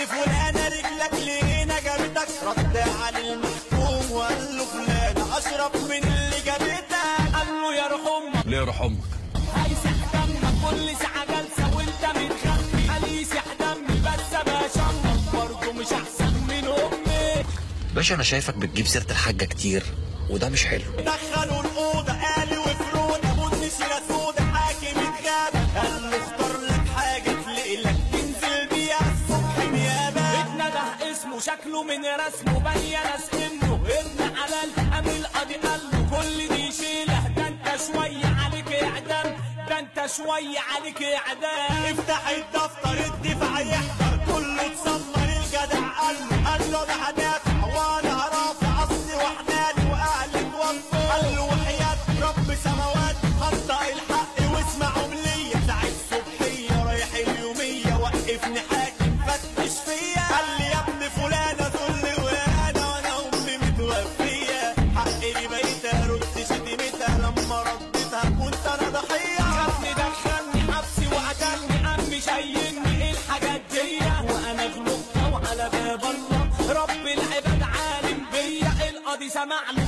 ابن فلانة رجلك لهنا جابتك رد على المحكوم وقال له فلان اشرف من اللي جابتك قال له يا روح امك ليه يروح امك هيسح دمك كل ساعة جلسة وانت متخفي قال يسح دمي بس بشمك برضه مش احسن من امي باشا انا شايفك بتجيب سيره الحاجه كتير وده مش حلو دخلوا الأوضة قالي وفرودة بني سيرة سودة حاكم الغابة قال له اختار لك حاجة تلقلك تنزل بيها الصبح نيابة اتنده اسمه شكله من رسمه بين انه ابن حلال قام القاضي قال له كل دي شيله ده انت شويه عليك اعدام ده انت شويه عليك اعدام افتح الدفتر الدفاع يحضر كله اتسمر الجدع قال له قال له انا هدافع وانا هرافع اصلي وحداني واهلي توفوا قال له وحياة رب سماوات خطأ الحق واسمعوا ليا ساعة الصبحية رايح اليومية وقفني حاكم فتش فيا قال لي يا ابن فلانة ذل وانا وانا امي متوفية حقي بقيت ارد شتمتها لما رديتها كنت انا ضحية خدني دخلني حبسي وقتلني عمي شايلني ايه الحاجات دي وانا غلطت وعلى باب الله رب العباد عالم بيا القاضي سمعني